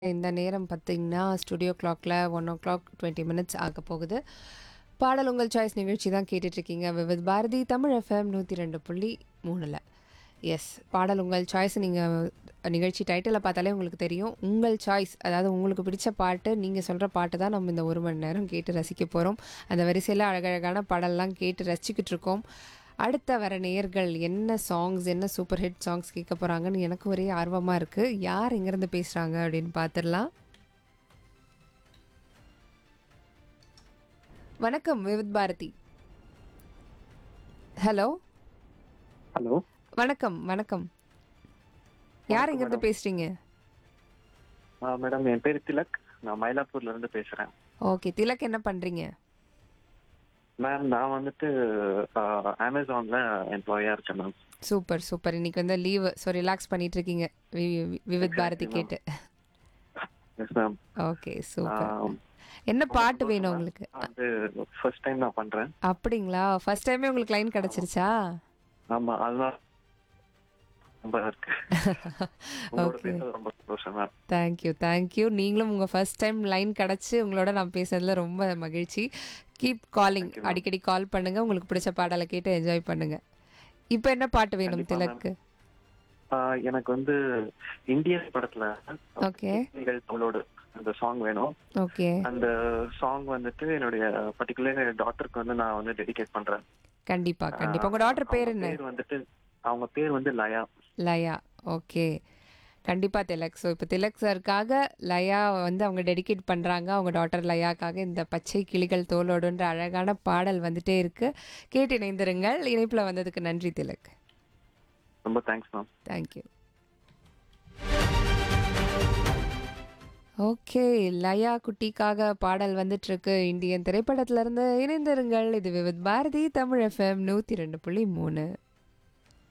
இந்த நேரம் பார்த்தீங்கன்னா ஸ்டுடியோ கிளாக்ல one o'clock twenty minutes ஆக போகுது பாடல் உங்கள் சாய்ஸ் நிகழ்ச்சி தான் கேட்டுட்ருக்கீங்க விவித் பாரதி தமிழ் எஃப்எம் நூற்றி ரெண்டு புள்ளி மூணில் எஸ் பாடல் உங்கள் சாய்ஸ் நீங்கள் நிகழ்ச்சி டைட்டிலை பார்த்தாலே உங்களுக்கு தெரியும் உங்கள் சாய்ஸ் அதாவது உங்களுக்கு பிடிச்ச பாட்டு நீங்கள் சொல்கிற பாட்டு தான் நம்ம இந்த ஒரு மணி நேரம் கேட்டு ரசிக்க போகிறோம் அந்த வரிசையில் அழகழகான பாடல்லாம் கேட்டு ரசிச்சுக்கிட்டு இருக்கோம் அடுத்த வர நேயர்கள் என்ன சாங்ஸ் என்ன சூப்பர் ஹிட் சாங்ஸ் கேட்க போகிறாங்கன்னு எனக்கு ஒரே ஆர்வமாக இருக்குது யார் எங்கேருந்து பேசுகிறாங்க அப்படின்னு பார்த்துடலாம் வணக்கம் விவித் பாரதி ஹலோ ஹலோ வணக்கம் வணக்கம் யார் எங்கேருந்து பேசுகிறீங்க மேடம் என் பேர் திலக் நான் மயிலாப்பூர்ல இருந்து பேசுறேன் ஓகே திலக் என்ன பண்ணுறீங்க மேம் நான் வந்துட்டு அமேசான்ல எம்ப்ளாயா இருக்கேன் மேம் சூப்பர் சூப்பர் இன்னைக்கு வந்து லீவு ஸோ ரிலாக்ஸ் பண்ணிட்டு இருக்கீங்க வி- வி- விவித் பாரதி கேட்டு எஸ் மேம் ஓகே சூப்பர் என்ன பாட்டு வேணும் உங்களுக்கு வந்து ஃபர்ஸ்ட் டைம் நான் பண்றேன் அப்படிங்களா ஃபர்ஸ்ட் டைமே உங்களுக்கு லைன் கிடச்சிருச்சா ஆமா அதுதான் ரொம்ப இருக்கு உங்களோட ஓகே பேசுறது ரொம்ப சந்தோஷம் மேம் தேங்க்யூ தேங்க்யூ நீங்களும் உங்கள் ஃபர்ஸ்ட் டைம் லைன் கிடச்சி உங்களோட நான் பேசுனதுல ரொம்ப மகிழ்ச்சி கீப் காலிங் அடிக்கடி கால் பண்ணுங்க உங்களுக்கு பிடிச்ச பாடலை கேட்டு என்ஜாய் பண்ணுங்க இப்போ என்ன பாட்டு வேணும் கண்டிப்பா, திலக்கு ஆஹ் எனக்கு வந்து இந்தியன் படத்துல ஓகே நீங்கள் தோளோடு அந்த சாங் வேணும் ஓகே அந்த சாங் வந்துட்டு என்னுடைய பர்டிகுலர் டாட்டருக்கு வந்து நான் வந்து டெடிகேட் பண்றேன் கண்டிப்பா கண்டிப்பா உங்க டாக்டர் பேர் அவங்க என்ன பேர் வந்துட்டு அவங்க பேர் வந்து லயா லயா ஓகே கண்டிப்பா திலக் ஸோ இப்போ திலக் சாருக்காக லயா வந்து அவங்க டெடிகேட் பண்ணுறாங்க அவங்க டாட்டர் லயாக்காக இந்த பச்சை கிளிகள் தோலோடுன்ற அழகான பாடல் வந்துட்டே இருக்கு கேட்டு இணைந்திருங்கள் இணைப்பில் வந்ததுக்கு நன்றி திலக் ரொம்ப தேங்க்ஸ் மேம் தேங்க்யூ ஓகே லயா குட்டிக்காக பாடல் வந்துட்டு இருக்கு இந்தியன் திரைப்படத்துல இருந்து இணைந்திருங்கள் இது விவித் பாரதி தமிழ் எஃப்எம் நூற்றி ரெண்டு புள்ளி மூணு